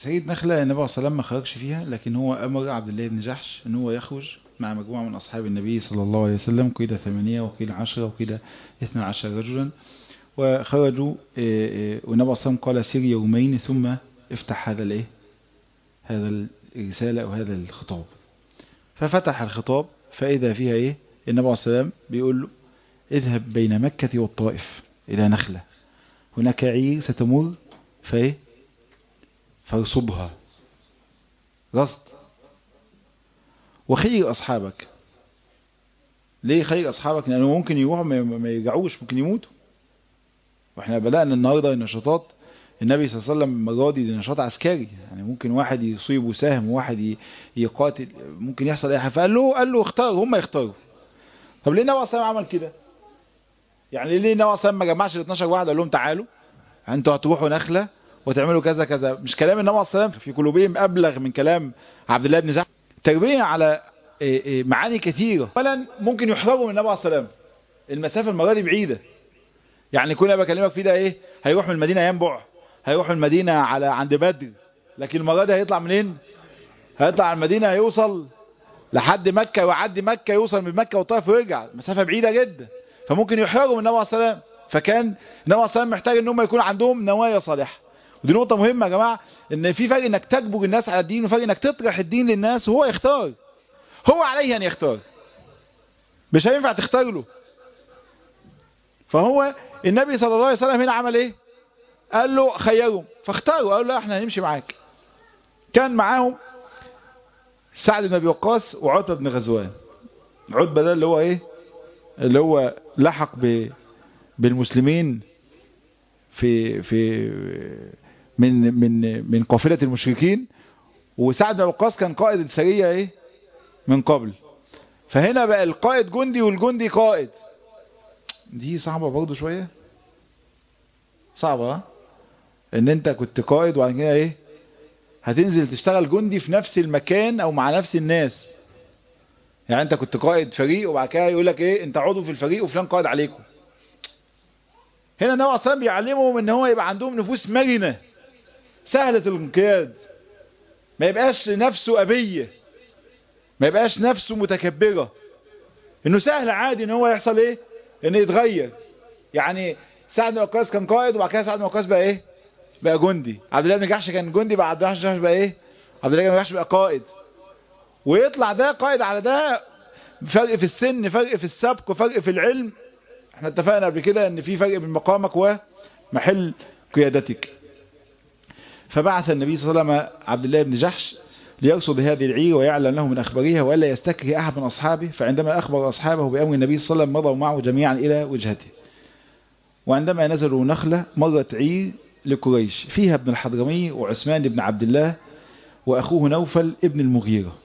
سيد نخلة النبي صلى الله عليه وسلم ما خرجش فيها لكن هو أمر عبد الله بن جحش أن هو يخرج مع مجموعة من أصحاب النبي صلى الله عليه وسلم قيل ثمانية وقيل عشرة وقيل اثنى عشر رجلا وخرجوا والنبي صلى الله عليه وسلم قال سير يومين ثم افتح هذا الايه هذا الرسالة أو هذا الخطاب ففتح الخطاب فإذا فيها ايه النبي صلى الله عليه وسلم بيقول له اذهب بين مكة والطائف إلى نخلة هناك عير ستمر فايه فارصدها رصد وخير أصحابك ليه خير أصحابك لأنه ممكن يروحوا ما يرجعوش ممكن يموتوا واحنا بدأنا النهاردة النشاطات النبي صلى الله عليه وسلم المرة دي نشاط عسكري يعني ممكن واحد يصيب سهم وواحد يقاتل ممكن يحصل اي حاجه فقال له قال له اختار هم يختاروا طب ليه النبي صلى الله عليه وسلم عمل كده يعني ليه النبي صلى الله عليه وسلم ما جمعش ال 12 واحد قال لهم تعالوا انتوا هتروحوا نخله وتعملوا كذا كذا مش كلام النبي صلى الله عليه وسلم في قلوبهم ابلغ من كلام عبد الله بن زحف تربيه على معاني كثيره اولا ممكن يحرجوا من النبي صلى الله عليه وسلم المسافه المره دي بعيده يعني كل اللي بكلمك فيه ده ايه هيروح من المدينه ينبع هيروح من المدينه على عند بدر لكن المره دي هيطلع منين هيطلع على المدينه هيوصل لحد مكه ويعدي مكه يوصل من مكه والطائف ويرجع مسافه بعيده جدا فممكن يحرجوا من النبي صلى الله عليه وسلم فكان النبي صلى الله عليه وسلم محتاج ان هم يكون عندهم نوايا صالحه ودي نقطه مهمه يا جماعه ان في فرق انك تجبر الناس على الدين وفرق انك تطرح الدين للناس وهو يختار هو عليه ان يختار مش هينفع تختار له فهو النبي صلى الله عليه وسلم هنا عمل ايه قال له خيرهم فاختاروا قالوا لا احنا هنمشي معاك كان معاهم سعد بن ابي وقاص وعتبه بن غزوان عتبه ده اللي هو ايه اللي هو لحق ب بالمسلمين في في من من من قافله المشركين وسعد بن ابي وقاص كان قائد السريه ايه من قبل فهنا بقى القائد جندي والجندي قائد دي صعبة برضه شوية صعبة ان انت كنت قائد وبعد كده ايه هتنزل تشتغل جندي في نفس المكان او مع نفس الناس يعني انت كنت قائد فريق وبعد كده يقول لك ايه انت عضو في الفريق وفلان قائد عليكم هنا النبي اصلا بيعلمهم ان هو يبقى عندهم نفوس مرنه سهله الانقياد ما يبقاش نفسه ابيه ما يبقاش نفسه متكبره انه سهل عادي ان هو يحصل ايه ان يتغير يعني سعد بن وقاص كان قائد وبعد كده سعد بن وقاص بقى ايه بقى جندي عبد الله بن جحش كان جندي بعد عبد الله بن جحش بقى ايه عبد الله بن جحش بقى قائد ويطلع ده قائد على ده فرق في السن فرق في السبق فرق في العلم احنا اتفقنا قبل كده ان في فرق بين مقامك ومحل قيادتك فبعث النبي صلى الله عليه وسلم عبد الله بن جحش ليرصد هذه العير ويعلن له من أخبارها وألا يستكره أحد من أصحابه فعندما أخبر أصحابه بأمر النبي صلى الله عليه وسلم مضوا معه جميعا إلى وجهته وعندما نزلوا نخلة مرت عير لقريش فيها ابن الحضرمي وعثمان بن عبد الله وأخوه نوفل ابن المغيرة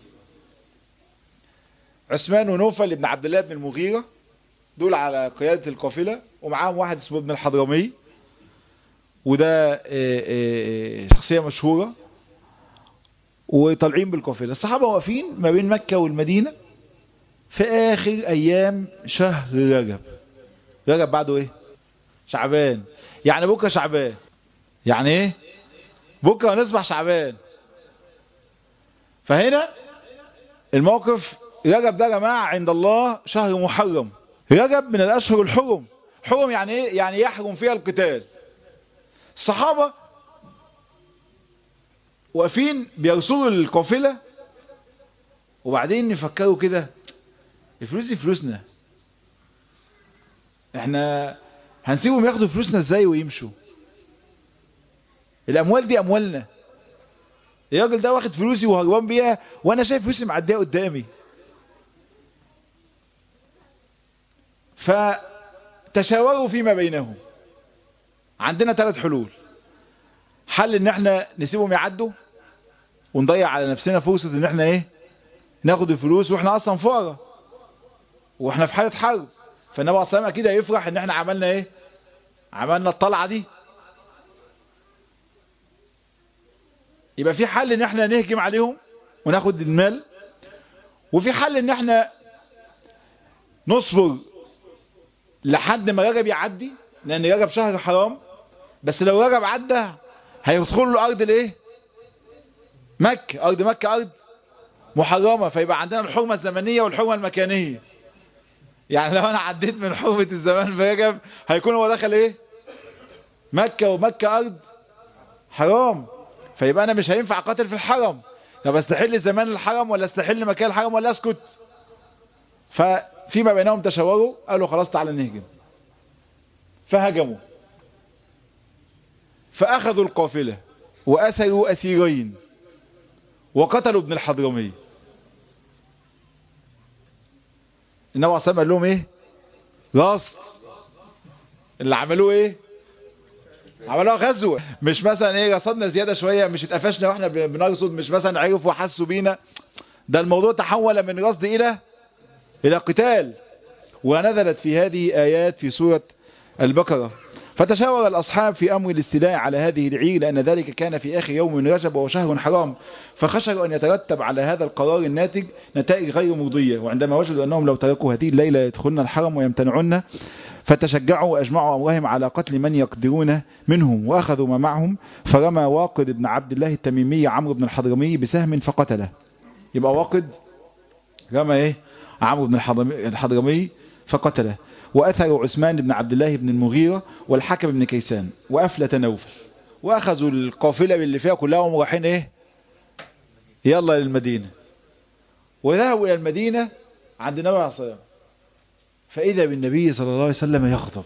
عثمان ونوفل ابن عبد الله بن المغيرة دول على قيادة القافلة ومعاهم واحد اسمه ابن الحضرمي وده شخصية مشهورة وطالعين بالقافله الصحابه واقفين ما بين مكه والمدينه في اخر ايام شهر رجب رجب بعده ايه شعبان يعني بكره شعبان يعني ايه بكره هنصبح شعبان فهنا الموقف رجب ده يا جماعه عند الله شهر محرم رجب من الاشهر الحرم حرم يعني ايه يعني يحرم فيها القتال الصحابه واقفين بيرصدوا القافلة وبعدين يفكروا كده الفلوس دي فلوسنا احنا هنسيبهم ياخدوا فلوسنا ازاي ويمشوا الاموال دي اموالنا الراجل ده واخد فلوسي وهربان بيها وانا شايف فلوسي معديه قدامي فتشاوروا فيما بينهم عندنا ثلاث حلول حل ان احنا نسيبهم يعدوا ونضيع على نفسنا فرصة ان احنا ايه ناخد الفلوس واحنا اصلا فقراء واحنا في حالة حرب فالنبي عليه الصلاة اكيد هيفرح ان احنا عملنا ايه عملنا الطلعة دي يبقى في حل ان احنا نهجم عليهم وناخد المال وفي حل ان احنا نصبر لحد ما رجب يعدي لان رجب شهر حرام بس لو رجب عدى هيدخلوا الارض الايه مكة أرض مكة أرض محرمة فيبقى عندنا الحرمة الزمنية والحرمة المكانية يعني لو أنا عديت من حرمة الزمان في رجب هيكون هو دخل إيه مكة ومكة أرض حرام فيبقى أنا مش هينفع قاتل في الحرم طب استحل زمان الحرم ولا استحل مكان الحرم ولا اسكت ففيما بينهم تشاوروا قالوا خلاص تعالى نهجم فهجموا فأخذوا القافلة وأسروا أسيرين وقتلوا ابن الحضرمي النبي عليه الصلاة قال لهم ايه راس اللي عملوه ايه عملوها غزوة مش مثلا ايه رصدنا زيادة شوية مش اتقفشنا واحنا بنرصد مش مثلا عرفوا وحسوا بينا ده الموضوع تحول من رصد الى الى قتال ونزلت في هذه ايات في سورة البقرة فتشاور الأصحاب في أمر الاستيلاء على هذه العير لأن ذلك كان في آخر يوم من رجب وهو شهر حرام فخشوا أن يترتب على هذا القرار الناتج نتائج غير مرضية وعندما وجدوا أنهم لو تركوا هذه الليلة يدخلن الحرم ويمتنعن فتشجعوا وأجمعوا أمرهم على قتل من يقدرون منهم وأخذوا ما معهم فرمى واقد بن عبد الله التميمي عمرو بن الحضرمي بسهم فقتله يبقى واقد رمى ايه عمرو بن الحضرمي فقتله وأثروا عثمان بن عبد الله بن المغيرة والحكم بن كيسان وأفلة نوفل وأخذوا القافلة اللي فيها كلهم رايحين إيه يلا للمدينة وذهبوا إلى المدينة عند النبي عليه الصلاة فإذا بالنبي صلى الله عليه وسلم يخطب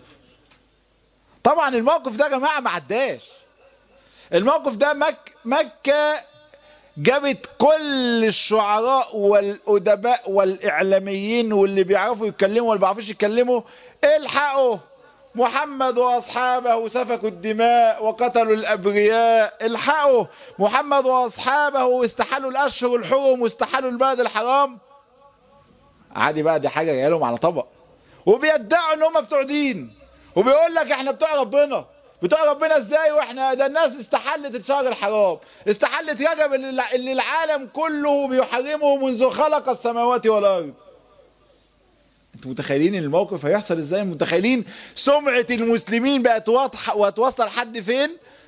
طبعا الموقف ده يا جماعة ما عداش الموقف ده مك مكة جابت كل الشعراء والأدباء والإعلاميين واللي بيعرفوا يتكلموا واللي بيعرفوش يتكلموا الحقوا محمد وأصحابه سفكوا الدماء وقتلوا الأبرياء الحقوا محمد وأصحابه استحلوا الأشهر الحرم واستحلوا البلد الحرام عادي بقى دي حاجة جايه لهم على طبق وبيدعوا ان هم بتوع دين وبيقول لك احنا بتوع ربنا بتوع ربنا ازاي واحنا ده الناس استحلت الشهر الحرام استحلت رجب اللي العالم كله بيحرمه منذ خلق السماوات والارض انتوا متخيلين الموقف هيحصل ازاي متخيلين سمعة المسلمين بقت واضحة وهتوصل حد فين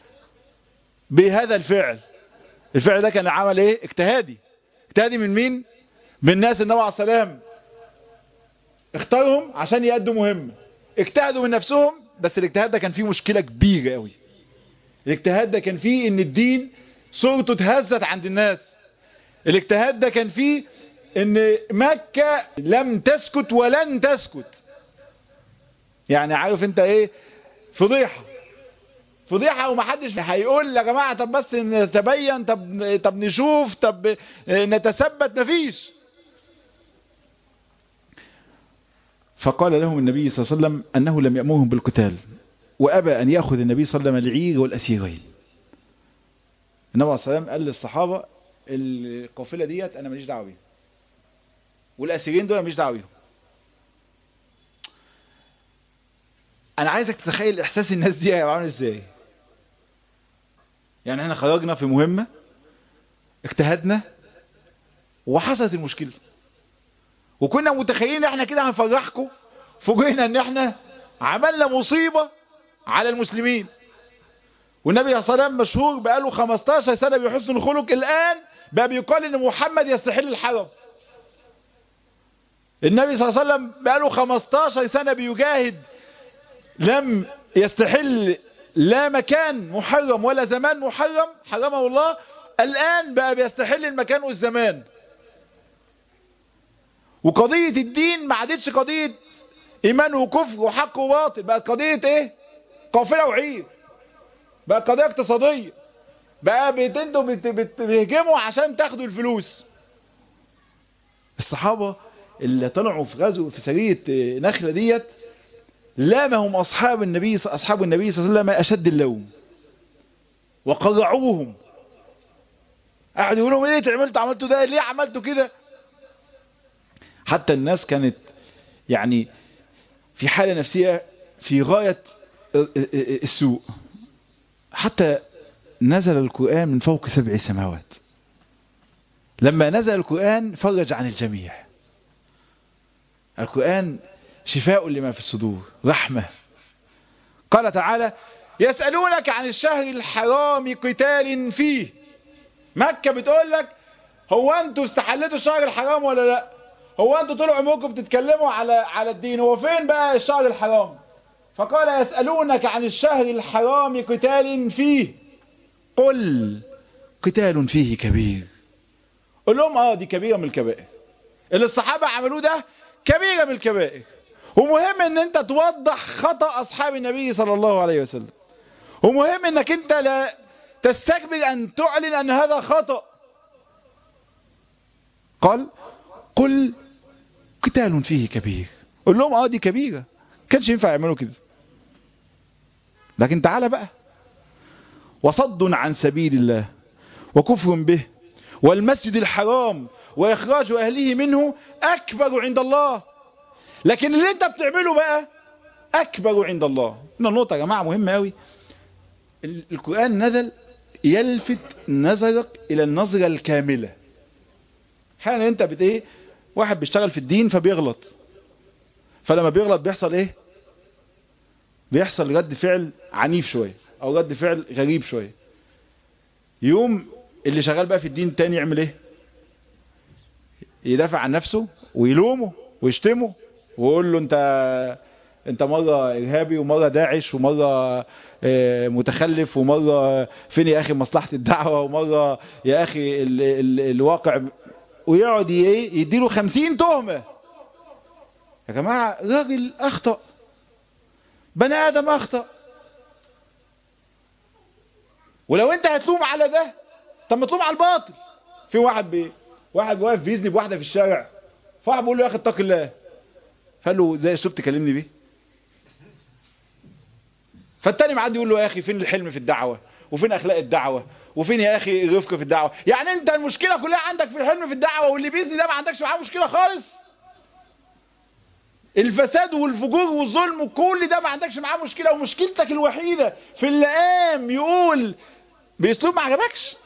بهذا الفعل الفعل ده كان عمل ايه اجتهادي اجتهادي من مين من الناس النبي عليه السلام اختارهم عشان يأدوا مهمة اجتهدوا من نفسهم بس الاجتهاد ده كان فيه مشكلة كبيرة قوي الاجتهاد ده كان فيه ان الدين صورته اتهزت عند الناس الاجتهاد ده كان فيه ان مكة لم تسكت ولن تسكت يعني عارف انت ايه فضيحة فضيحة ومحدش هيقول يا جماعة طب بس نتبين طب, طب نشوف طب نتثبت مفيش فقال لهم النبي صلى الله عليه وسلم أنه لم يأمرهم بالقتال وأبى أن يأخذ النبي صلى الله عليه وسلم العير والأسيرين النبي صلى الله عليه وسلم قال للصحابة القافلة ديت أنا ماليش دعوة بيها والأسيرين دول ماليش دعوة بيهم أنا عايزك تتخيل إحساس الناس دي هيبقى عامل إزاي يعني احنا خرجنا في مهمة اجتهدنا وحصلت المشكلة وكنا متخيلين احنا كده هنفرحكم فوجئنا ان احنا عملنا مصيبة على المسلمين والنبي صلى الله عليه وسلم مشهور بقاله 15 سنة بحسن الخلق الآن بقى بيقال ان محمد يستحل الحرم النبي صلى الله عليه وسلم بقاله 15 سنة بيجاهد لم يستحل لا مكان محرم ولا زمان محرم حرمه الله الآن بقى بيستحل المكان والزمان وقضية الدين ما عادتش قضية إيمان وكفر وحق وباطل بقت قضية إيه قافلة وعير بقت قضية اقتصادية بقى بتندوا بيهجموا عشان تاخدوا الفلوس الصحابة اللي طلعوا في غزو في سرية نخلة ديت لامهم أصحاب النبي أصحاب النبي صلى الله عليه وسلم أشد اللوم وقرعوهم قعدوا يقولوا ليه عملتوا عملتوا ده ليه عملتوا كده حتى الناس كانت يعني في حالة نفسية في غاية السوء حتى نزل القرآن من فوق سبع سماوات لما نزل القرآن فرج عن الجميع القرآن شفاء لما في الصدور رحمة قال تعالى يسألونك عن الشهر الحرام قتال فيه مكة بتقول لك هو انتوا استحلتوا الشهر الحرام ولا لا هو انتوا طول عمركم بتتكلموا على على الدين هو فين بقى الشهر الحرام فقال يسألونك عن الشهر الحرام قتال فيه قل قتال فيه كبير قل لهم اه دي كبيرة من الكبائر اللي الصحابة عملوه ده كبيرة من الكبائر ومهم ان انت توضح خطأ اصحاب النبي صلى الله عليه وسلم ومهم انك انت لا تستكبر ان تعلن ان هذا خطأ قال قل قتال فيه كبير قل لهم اه دي كبيرة كانش ينفع يعملوا كده لكن تعالى بقى وصد عن سبيل الله وكفر به والمسجد الحرام وإخراج أهله منه أكبر عند الله لكن اللي انت بتعمله بقى أكبر عند الله هنا النقطة يا جماعة مهمة أوي القرآن نزل يلفت نظرك إلى النظرة الكاملة حالا انت بت ايه واحد بيشتغل في الدين فبيغلط فلما بيغلط بيحصل ايه بيحصل رد فعل عنيف شوية او رد فعل غريب شوية يوم اللي شغال بقى في الدين تاني يعمل ايه يدافع عن نفسه ويلومه ويشتمه ويقول له انت انت مرة ارهابي ومرة داعش ومرة اه متخلف ومرة فين يا اخي مصلحة الدعوة ومرة يا اخي ال ال الواقع ويقعد يديله خمسين تهمة يا جماعة راجل اخطأ بني ادم اخطأ ولو انت هتلوم على ده طب ما تلوم على الباطل في واحد بي واحد واقف بيذنب واحدة في الشارع فواحد بيقول له يا اخي اتق الله فقال له زي اسلوب تكلمني بيه فالتاني معدي يقول له يا اخي فين الحلم في الدعوة وفين اخلاق الدعوة وفين يا اخي الرفق في الدعوة يعني انت المشكلة كلها عندك في الحلم في الدعوة واللي بيزني ده ما عندكش معاه مشكلة خالص الفساد والفجور والظلم وكل ده ما عندكش معاه مشكلة ومشكلتك الوحيدة في اللي قام يقول باسلوب ما عجبكش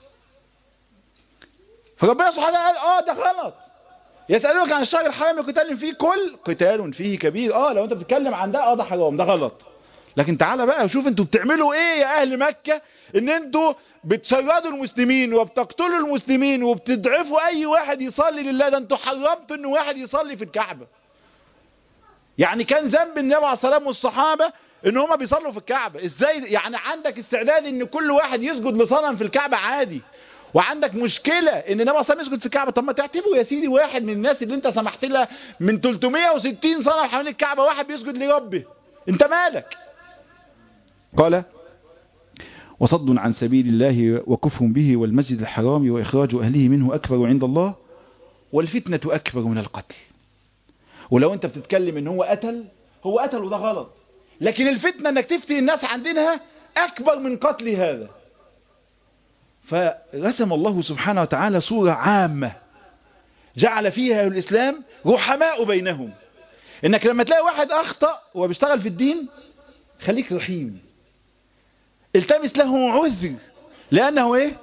فربنا سبحانه قال اه ده غلط يسألونك عن الشهر الحرام قتال فيه كل قتال فيه كبير اه لو انت بتتكلم عن ده اه ده حرام ده غلط لكن تعالى بقى وشوف انتوا بتعملوا ايه يا اهل مكة ان انتوا بتشردوا المسلمين وبتقتلوا المسلمين وبتضعفوا اي واحد يصلي لله ده انتوا حرمتوا ان واحد يصلي في الكعبة يعني كان ذنب النبي عليه الصلاة والسلام والصحابة ان هما بيصلوا في الكعبة ازاي يعني عندك استعداد ان كل واحد يسجد لصنم في الكعبة عادي وعندك مشكلة ان النبي صلى يسجد في الكعبة طب ما تعتبره يا سيدي واحد من الناس اللي انت سمحت لها من 360 سنة حوالين الكعبة واحد بيسجد لربه انت مالك قال وصد عن سبيل الله وكفر به والمسجد الحرام وإخراج أهله منه أكبر عند الله والفتنة أكبر من القتل ولو انت بتتكلم ان هو قتل هو قتل وده غلط لكن الفتنة انك تفتي الناس عن دينها أكبر من قتل هذا فرسم الله سبحانه وتعالى صورة عامة جعل فيها الإسلام رحماء بينهم إنك لما تلاقي واحد أخطأ وبيشتغل في الدين خليك رحيم التمس له عذر لأنه إيه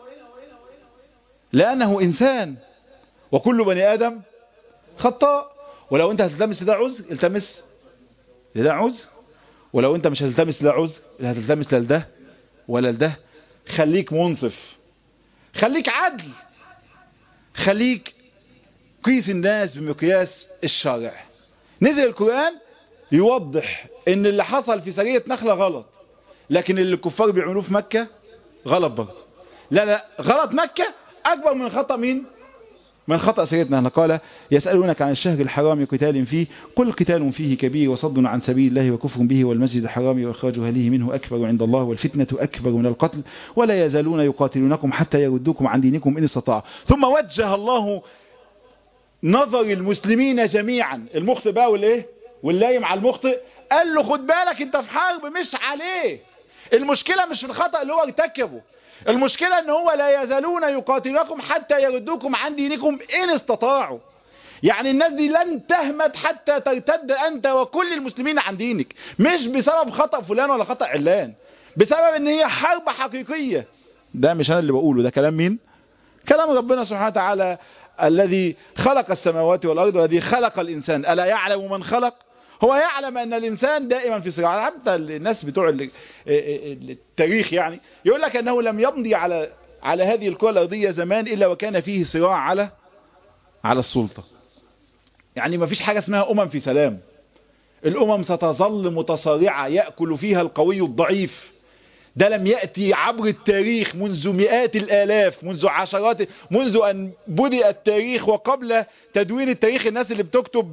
لأنه إنسان وكل بني آدم خطاء ولو أنت هتلتمس لده عذر التمس لده عذر ولو أنت مش هتلتمس لده عذر هتلتمس لده ولا لده خليك منصف خليك عدل خليك قيس الناس بمقياس الشرع نزل القرآن يوضح ان اللي حصل في سرية نخلة غلط لكن اللي الكفار بيعملوه في مكة غلط برضه لا لا غلط مكة اكبر من خطأ مين من خطأ سيدنا أنا قال يسألونك عن الشهر الحرام قتال فيه قل قتال فيه كبير وصد عن سبيل الله وكفر به والمسجد الحرام وإخراج أهله منه أكبر عند الله والفتنة أكبر من القتل ولا يزالون يقاتلونكم حتى يردوكم عن دينكم إن استطاعوا ثم وجه الله نظر المسلمين جميعا المخطئ بقى والإيه واللايم على المخطئ قال له خد بالك انت في حرب مش عليه المشكلة مش في الخطأ اللي هو ارتكبه المشكلة ان هو لا يزالون يقاتلكم حتى يردوكم عن دينكم ان استطاعوا يعني الناس دي لن تهمت حتى ترتد انت وكل المسلمين عن دينك مش بسبب خطأ فلان ولا خطأ علان بسبب ان هي حرب حقيقية ده مش انا اللي بقوله ده كلام مين كلام ربنا سبحانه وتعالى الذي خلق السماوات والارض والذي خلق الانسان الا يعلم من خلق هو يعلم ان الانسان دائما في صراع حتى الناس بتوع التاريخ يعني يقول لك انه لم يمضي على على هذه الكرة الأرضية زمان إلا وكان فيه صراع على على السلطة يعني ما فيش حاجة اسمها أمم في سلام الأمم ستظل متصارعة يأكل فيها القوي الضعيف ده لم يأتي عبر التاريخ منذ مئات الآلاف منذ عشرات منذ أن بدأ التاريخ وقبل تدوين التاريخ الناس اللي بتكتب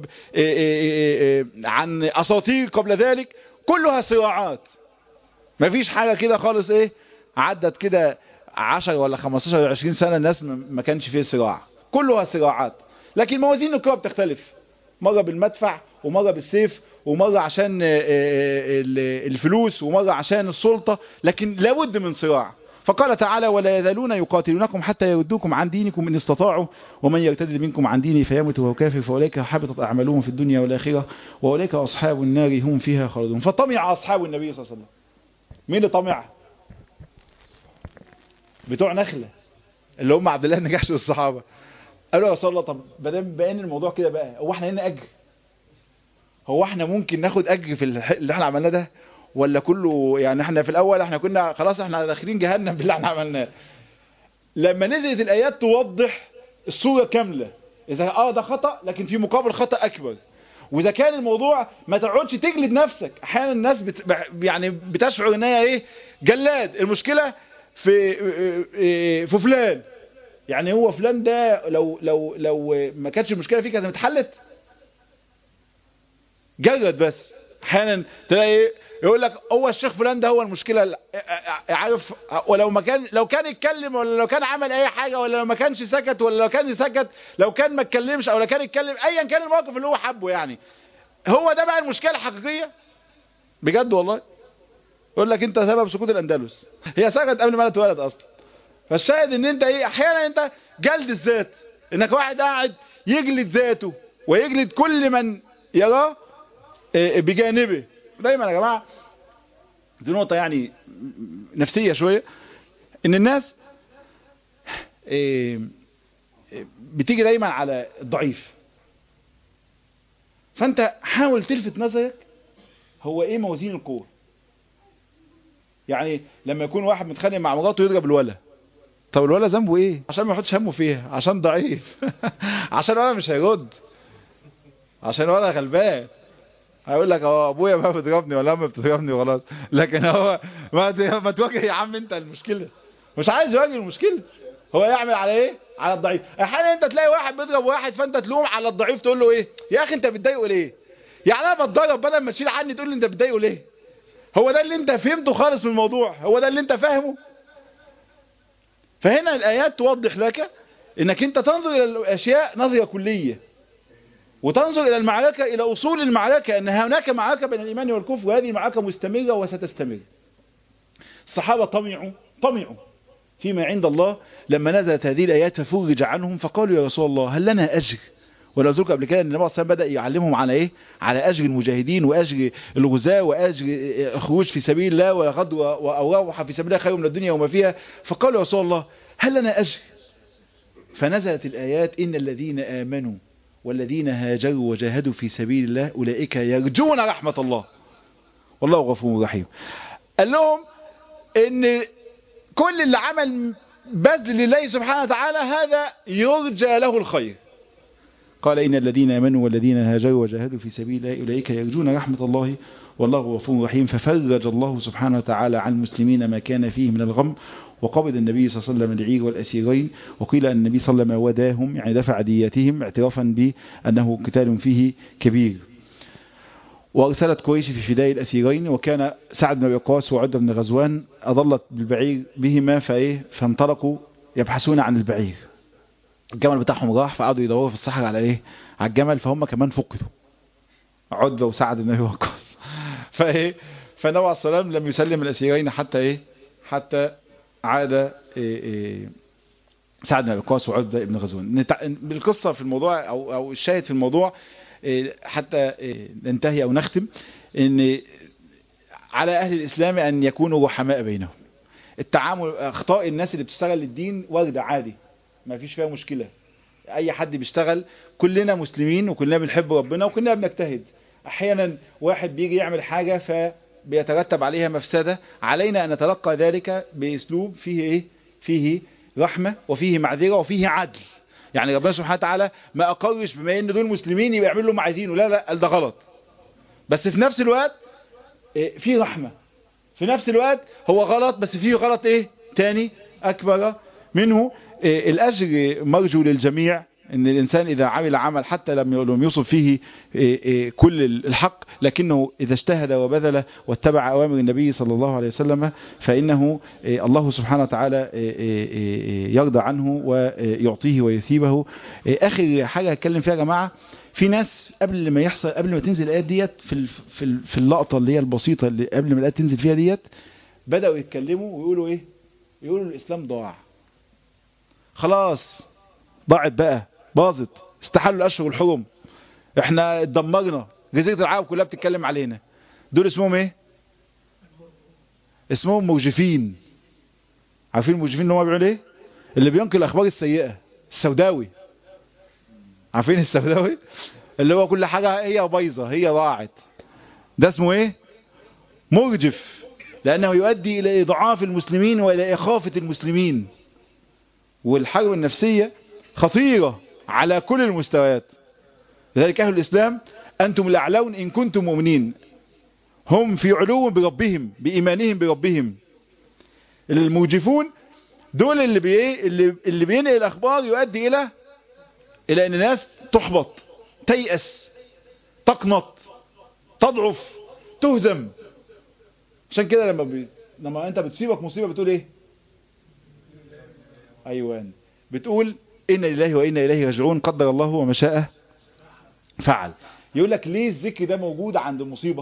عن أساطير قبل ذلك كلها صراعات مفيش حاجة كده خالص ايه عدت كده 10 ولا 15 ولا 20 سنة الناس ما كانش فيه صراع كلها صراعات لكن موازين القوى بتختلف مرة بالمدفع ومرة بالسيف ومرة عشان الفلوس ومرة عشان السلطة لكن لابد من صراع فقال تعالى ولا يزالون يقاتلونكم حتى يردوكم عن دينكم إن استطاعوا ومن يرتد منكم عن دينه فيمت وهو كافر فأولئك حبطت أعمالهم في الدنيا والآخرة وأولئك أصحاب النار هم فيها خالدون فطمع أصحاب النبي صلى الله عليه وسلم مين اللي طمع بتوع نخلة اللي هم عبد الله نجاش الصحابة قالوا يا رسول الله طب بدل بان الموضوع كده بقى هو احنا هنا اجر هو احنا ممكن ناخد اجر في اللي احنا عملناه ده ولا كله يعني احنا في الاول احنا كنا خلاص احنا داخلين جهنم باللي احنا عملناه لما نزلت الايات توضح الصورة كاملة اذا اه ده خطأ لكن في مقابل خطأ اكبر واذا كان الموضوع ما تقعدش تجلد نفسك احيانا الناس بت يعني بتشعر ان هي ايه جلاد المشكلة في في فلان يعني هو فلان ده لو لو لو ما كانتش المشكله فيه كانت اتحلت جرد بس احيانا تلاقي يقول لك هو الشيخ فلان ده هو المشكله عارف ولو ما كان لو كان اتكلم ولا لو كان عمل اي حاجه ولا لو ما كانش سكت ولا لو كان سكت لو كان ما اتكلمش او لو كان اتكلم ايا كان الموقف اللي هو حبه يعني هو ده بقى المشكله الحقيقيه بجد والله يقول لك انت سبب سقوط الاندلس هي سكت قبل ما انا اتولد اصلا فالشاهد ان انت ايه احيانا انت جلد الذات انك واحد قاعد يجلد ذاته ويجلد كل من يراه بجانبه دايما يا جماعة دي نقطة يعني نفسية شوية ان الناس بتيجي دايما على الضعيف فانت حاول تلفت نظرك هو ايه موازين القوة يعني لما يكون واحد متخانق مع مراته يضرب الولا طب الولا ذنبه ايه عشان ما يحطش همه فيها عشان ضعيف عشان الولا مش هيرد عشان الولا غلبان هيقول لك هو ابويا ما بتضربني ولا امي بتضربني وخلاص لكن هو ما ما تواجه يا عم انت المشكله مش عايز يواجه المشكله هو يعمل على ايه على الضعيف احيانا انت تلاقي واحد بيضرب واحد فانت تلوم على الضعيف تقول له ايه يا اخي انت بتضايقه ليه يعني انا بتضرب بدل ما تشيل عني تقول لي انت بتضايقه ليه هو ده اللي انت فهمته خالص من الموضوع هو ده اللي انت فاهمه فهنا الآيات توضح لك انك انت تنظر الى الاشياء نظرة كلية وتنظر الى المعركة الى اصول المعركة ان هناك معركة بين الايمان والكفر وهذه المعركة مستمرة وستستمر الصحابة طمعوا طمعوا فيما عند الله لما نزلت هذه الايات ففرج عنهم فقالوا يا رسول الله هل لنا اجر ولا قلت لكم قبل كده ان النبي صلى الله عليه وسلم بدا يعلمهم على ايه على اجر المجاهدين واجر الغزاة واجر الخروج في سبيل الله والغدو او روح في سبيل الله خير من الدنيا وما فيها فقالوا يا رسول الله هل لنا اجر فنزلت الايات ان الذين امنوا والذين هاجروا وجاهدوا في سبيل الله اولئك يرجون رحمه الله والله غفور رحيم قال لهم ان كل اللي عمل بذل لله سبحانه وتعالى هذا يرجى له الخير قال إن الذين آمنوا والذين هاجروا وجاهدوا في سبيل الله أولئك يرجون رحمة الله والله غفور رحيم ففرج الله سبحانه وتعالى عن المسلمين ما كان فيه من الغم وقبض النبي صلى الله عليه وسلم العير والأسيرين وقيل أن النبي صلى الله عليه وسلم وداهم يعني دفع دياتهم اعترافا بأنه قتال فيه كبير وأرسلت قريش في فداء الأسيرين وكان سعد بن وقاص وعدة بن غزوان أضلت بالبعير بهما فإيه فانطلقوا يبحثون عن البعير الجمل بتاعهم راح فقعدوا يدوروا في الصحراء على ايه على الجمل فهم كمان فقدوا عدة وسعد بن ابي وقاص فايه فالنبي عليه السلام لم يسلم الاسيرين حتى ايه حتى عاد إيه إيه سعد بن ابي وقاص وعدة بن غزوان بالقصة في الموضوع او او الشاهد في الموضوع إيه حتى ننتهي او نختم ان على اهل الاسلام ان يكونوا رحماء بينهم التعامل اخطاء الناس اللي بتشتغل للدين واردة عادي ما فيش فيها مشكلة اي حد بيشتغل كلنا مسلمين وكلنا بنحب ربنا وكلنا بنجتهد احيانا واحد بيجي يعمل حاجة فبيترتب عليها مفسدة علينا ان نتلقى ذلك باسلوب فيه ايه فيه رحمة وفيه معذرة وفيه عدل يعني ربنا سبحانه وتعالى ما أقرش بما إن دول مسلمين يبقى يعملوا ما عايزينه لا لا قال ده غلط بس في نفس الوقت إيه في رحمة في نفس الوقت هو غلط بس فيه غلط إيه تاني أكبر منه إيه الأجر مرجو للجميع ان الانسان اذا عمل عمل حتى لم يوصف فيه كل الحق لكنه اذا اجتهد وبذل واتبع اوامر النبي صلى الله عليه وسلم فانه الله سبحانه وتعالى يرضى عنه ويعطيه ويثيبه اخر حاجة اتكلم فيها يا جماعة في ناس قبل ما يحصل قبل ما تنزل الايات ديت في في في اللقطة اللي هي البسيطة اللي قبل ما الايات تنزل فيها ديت بدأوا يتكلموا ويقولوا ايه يقولوا الاسلام ضاع خلاص ضاعت بقى باظت استحلوا الاشهر الحرم احنا اتدمرنا جزيره العرب كلها بتتكلم علينا دول اسمهم ايه اسمهم مرجفين عارفين المرجفين اللي هم بيعملوا ايه اللي بينقل الاخبار السيئه السوداوي عارفين السوداوي اللي هو كل حاجه هي بايظه هي ضاعت ده اسمه ايه مرجف لانه يؤدي الى اضعاف المسلمين والى اخافه المسلمين والحرب النفسيه خطيره على كل المستويات لذلك أهل الإسلام أنتم الأعلون إن كنتم مؤمنين هم في علو بربهم بإيمانهم بربهم الموجفون دول اللي بي اللي, اللي بينقل الأخبار يؤدي إلى إلى أن الناس تحبط تيأس تقنط تضعف تهزم عشان كده لما بي... لما أنت بتصيبك مصيبة بتقول إيه أيوان بتقول إن لله وإنا إليه راجعون قدر الله وما شاء فعل يقول لك ليه الذكر ده موجود عند المصيبة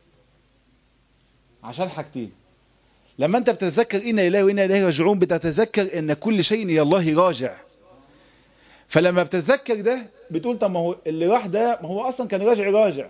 عشان حاجتين لما انت بتتذكر إن لله وإنا إليه راجعون بتتذكر ان كل شيء إلى الله راجع فلما بتتذكر ده بتقول طب ما هو اللي راح ده ما هو أصلا كان راجع راجع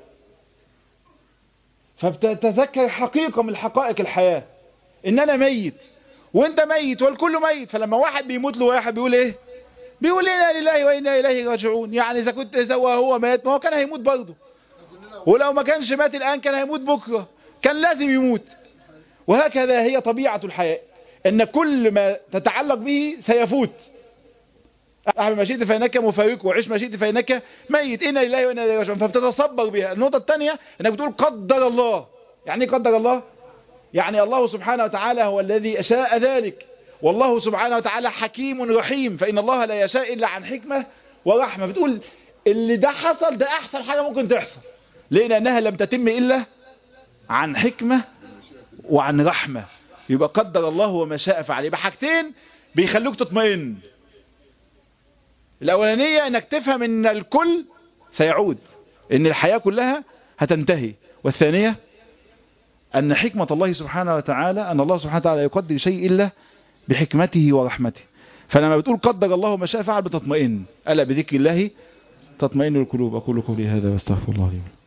فبتتذكر حقيقة من حقائق الحياة ان انا ميت وانت ميت والكل ميت فلما واحد بيموت له واحد بيقول ايه بيقول إنا لله وإنا إليه راجعون يعني إذا كنت سوى هو مات ما هو كان هيموت برضه ولو ما كانش مات الآن كان هيموت بكرة كان لازم يموت وهكذا هي طبيعة الحياة إن كل ما تتعلق به سيفوت أحب مشيت فإنك مفارق وعيش مشيت فإنك ميت إنا لله وإنا إليه راجعون فبتتصبر بها النقطة الثانية إنك بتقول قدر الله يعني قدر الله يعني الله سبحانه وتعالى هو الذي شاء ذلك والله سبحانه وتعالى حكيم رحيم فإن الله لا يشاء إلا عن حكمة ورحمة بتقول اللي ده حصل ده أحسن حاجة ممكن تحصل لأنها لم تتم إلا عن حكمة وعن رحمة يبقى قدر الله وما شاء فعل يبقى حاجتين بيخلوك تطمئن الأولانية أنك تفهم أن الكل سيعود أن الحياة كلها هتنتهي والثانية أن حكمة الله سبحانه وتعالى أن الله سبحانه وتعالى يقدر شيء إلا بحكمته ورحمته فلما بتقول قدر الله ما شاء فعل بتطمئن ألا بذكر الله تطمئن القلوب أقول قولي هذا واستغفر الله لي